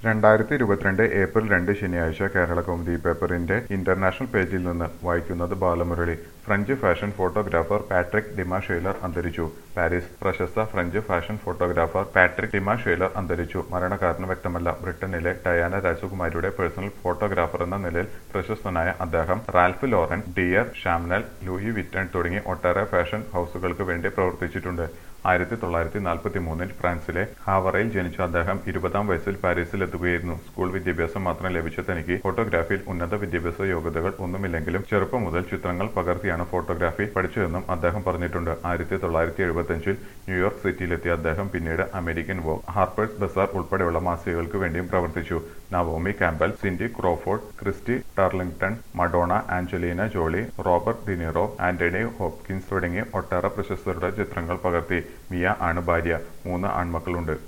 രണ്ടായിരത്തി ഇരുപത്തിരണ്ട് ഏപ്രിൽ രണ്ട് ശനിയാഴ്ച കേരള കൗമുദി പേപ്പറിന്റെ ഇന്റർനാഷണൽ പേജിൽ നിന്ന് വായിക്കുന്നത് Balamurali French fashion photographer Patrick Demarchelier അന്തരിച്ചു പാരീസ് പ്രശസ്ത French fashion photographer Patrick Demarchelier അന്തരിച്ചു മരണകാരണം വ്യക്തമല്ല ബ്രിട്ടനിലെ ഡയാന രാജകുമാരിയുടെ പേഴ്സണൽ ഫോട്ടോഗ്രാഫർ എന്ന നിലയിൽ പ്രശസ്തനായ അദ്ദേഹം Ralph Lauren Dior Chanel Louis Vuitton തുടങ്ങി ഒട്ടേറെ ഫാഷൻ ഹൗസുകൾക്ക് വേണ്ടി പ്രവർത്തിച്ചിട്ടുണ്ട് ആയിരത്തി തൊള്ളായിരത്തി നാൽപ്പത്തി മൂന്നിൽ ഫ്രാൻസിലെ ഹാവറയിൽ ജനിച്ച അദ്ദേഹം ഇരുപതാം വയസ്സിൽ പാരീസിൽ എത്തുകയായിരുന്നു സ്കൂൾ വിദ്യാഭ്യാസം മാത്രം ലഭിച്ച തനിക്ക് ഫോട്ടോഗ്രാഫിയിൽ ഉന്നത വിദ്യാഭ്യാസ യോഗ്യതകൾ ഒന്നുമില്ലെങ്കിലും ചെറുപ്പം മുതൽ ചിത്രങ്ങൾ പകർത്തിയാണ് ഫോട്ടോഗ്രാഫി പഠിച്ചതെന്നും അദ്ദേഹം പറഞ്ഞിട്ടുണ്ട് ആയിരത്തി തൊള്ളായിരത്തി എഴുപത്തിയഞ്ചിൽ ന്യൂയോർക്ക് സിറ്റിയിലെത്തിയ അദ്ദേഹം പിന്നീട് അമേരിക്കൻ വോഗ് ഹാർപ്പേഴ്സ് ബസാർ ഉൾപ്പെടെയുള്ള മാസികകൾക്ക് വേണ്ടിയും പ്രവർത്തിച്ചു Naomi Campbell Cindy Crawford Christy Turlington Madonna Angelina Jolie Robert De Niro Anthony Hopkins തുടങ്ങി ഒട്ടേറെ പ്രശസ്തരുടെ ചിത്രങ്ങൾ പകർത്തി മിയ ആണ് ഭാര്യ മൂന്ന് ആൺമക്കളുണ്ട്